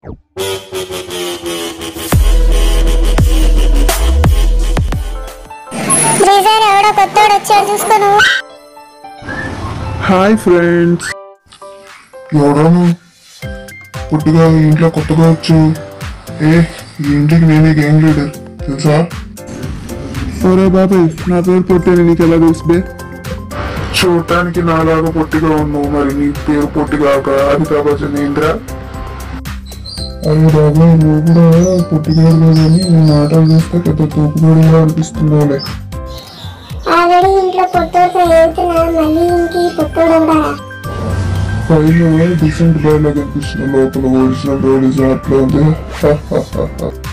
శ్రీజర్ ఎవడో కొత్తోడు వచ్చాడు చూసుకో నువ్వు హాయ్ ఫ్రెండ్స్ ఎవడను పుట్టిగా ఈ ఇంట్లో కొత్తగా వచ్చు ఏ ఈ ఇంటికి నేనే గ్యాంగ్ లీడర్ తెలుసా ఒరే బాబాయ్ నా పేరు పొట్టేని నీకు ఎలా తెలుసు బే చూడటానికి నాలాగా పొట్టిగా ఉన్నావు మరి నీ పేరు పొట్టిగా అది కాబట్టి నేంద్రా అయ్యో బాబాయ్ నువ్వు కూడా పొట్టిగా కానీ నీ మాటలు చూస్తే పెద్ద తూపుగా అనిపిస్తున్నావులే ఆల్రెడీ ఇంట్లో పొట్టోడుతో వెళ్తున్నా మళ్ళీ ఇంటి పొట్టోడు ఉండాలా పైన డిసెంట్ బాయ్ లాగా కనిపిస్తున్న లోపల ఒరిజినల్ రోడ్ అట్లా ఉంది